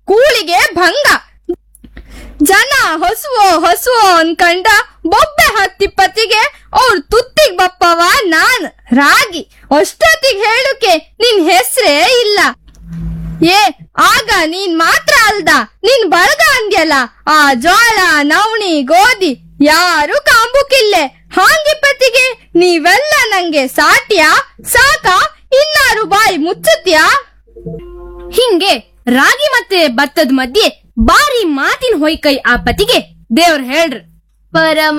ಕೂಳಿಗೆ ಭಂಗ ಜನ ಹೊಸುವೋ ಹೊಸುವೋ ಅನ್ಕಂಡ ಬೊಬ್ಬೆ ಹತ್ತಿ ಪತಿಗೆ ಅವ್ರ ತುತ್ತಿಗ್ ಬಪ್ಪವ ನಾನ್ ರಾಗಿ ಅಷ್ಟೊತ್ತಿಗೆ ಹೇಳುಕೆ ನಿನ್ ಹೆಸ್ರೇ ಇಲ್ಲ ಏ ಆಗ ನೀನ್ ಮಾತ್ರ ಅಲ್ದ ನಿನ್ ಬಳಗ ಅಂದ್ಯಲ್ಲ ಆ ಜೋಳ ನವಣಿ ಗೋಧಿ ಯಾರು ಕಾಂಬುಕಿಲ್ಲೆ ಹಾಂಗಿಪತಿಗೆ ನೀವೆಲ್ಲ ನಂಗೆ ಸಾಟ್ಯಾ ಸಾಕ ಇನ್ನಾರು ಬಾಯಿ ಮುಚ್ಚುತ್ಯಾ ಹಿಂಗೆ ರಾಗಿ ಮತ್ತೆ ಭತ್ತದ ಮಧ್ಯೆ ಬಾರಿ ಮಾತಿನ ಹೊಯ್ಕೈ ಆ ಪತಿಗೆ ದೇವ್ರ ಹೇಳ್ರಿ ಪರಮ